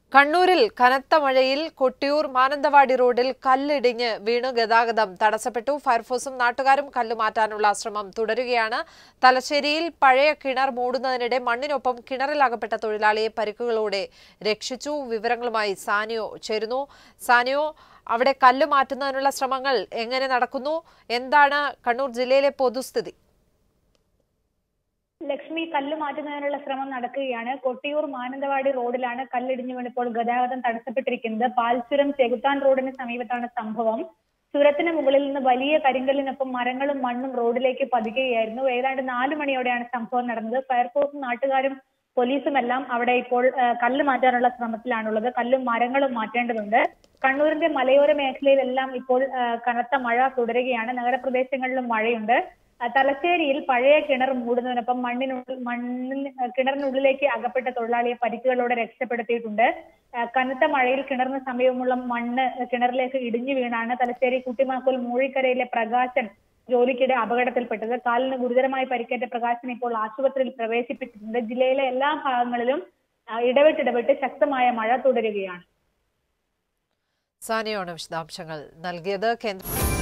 കണ്ണൂരിൽ കനത്ത മഴയിൽ കൊട്ടിയൂർ മാനന്തവാടി റോഡിൽ കല്ലിടിഞ്ഞ് വീണു ഗതാഗതം തടസ്സപ്പെട്ടു ഫയർഫോഴ്സും നാട്ടുകാരും കല്ല് മാറ്റാനുള്ള ശ്രമം തുടരുകയാണ് തലശ്ശേരിയിൽ പഴയ കിണർ മൂടുന്നതിനിടെ മണ്ണിനൊപ്പം കിണറിലകപ്പെട്ട തൊഴിലാളിയെ പരിക്കുകളോടെ രക്ഷിച്ചു വിവരങ്ങളുമായി സാനിയോ ചേരുന്നു സാനിയോ അവിടെ കല്ല് മാറ്റുന്നതിനുള്ള ശ്രമങ്ങൾ എങ്ങനെ നടക്കുന്നു എന്താണ് കണ്ണൂർ ജില്ലയിലെ പൊതുസ്ഥിതി ലക്ഷ്മി കല്ല് മാറ്റുന്നതിനുള്ള ശ്രമം നടക്കുകയാണ് കൊട്ടിയൂർ മാനന്തവാടി റോഡിലാണ് കല്ലിടിഞ്ഞു വീണിപ്പോൾ ഗതാഗതം തടസ്സപ്പെട്ടിരിക്കുന്നത് പാൽച്ചുരം ചെകുത്താൻ റോഡിന് സമീപത്താണ് സംഭവം ചുരത്തിന് മുകളിൽ നിന്ന് വലിയ കരിങ്കല്ലിനൊപ്പം മരങ്ങളും മണ്ണും റോഡിലേക്ക് പതിക്കുകയായിരുന്നു ഏതാണ്ട് നാലു മണിയോടെയാണ് സംഭവം നടന്നത് ഫയർഫോഴ്സും നാട്ടുകാരും പോലീസും എല്ലാം അവിടെ ഇപ്പോൾ ആ, കല്ല് മാറ്റാനുള്ള ശ്രമത്തിലാണുള്ളത് കല്ലും മരങ്ങളും മാറ്റേണ്ടതുണ്ട് കണ്ണൂരിന്റെ മലയോര മേഖലയിലെല്ലാം ഇപ്പോൾ ആ, കനത്ത മഴ തുടരുകയാണ് നഗരപ്രദേശങ്ങളിലും മഴയുണ്ട് ആ, തലശ്ശേരിയിൽ പഴയ കിണർ മൂടുന്നതിനൊപ്പം മണ്ണിനുള്ളിൽ മണ്ണിൽ ആ, കിണറിനുള്ളിലേക്ക് അകപ്പെട്ട തൊഴിലാളിയെ പരിക്കുകളോടെ രക്ഷപ്പെടുത്തിയിട്ടുണ്ട് ആ, കനത്ത മഴയിൽ കിണറിന് സമീപമുള്ള മണ്ണ് കിണറിലേക്ക് ഇടിഞ്ഞു വീണാണ് തലശ്ശേരി കുട്ടിമാക്കോൽ മൂഴിക്കരയിലെ പ്രകാശൻ ജോലിക്കിടെ അപകടത്തിൽപ്പെട്ടത് കാലിന് ഗുരുതരമായി പരിക്കേറ്റ പ്രകാശൻ ഇപ്പോൾ ആശുപത്രിയിൽ പ്രവേശിപ്പിച്ചിട്ടുണ്ട് ജില്ലയിലെ എല്ലാ ഭാഗങ്ങളിലും ആ, ഇടവിട്ടിടവിട്ട് ശക്തമായ മഴ തുടരുകയാണ് സാനിയോണ് വിശദാംശങ്ങൾ നൽകിയത് കേന്ദ്ര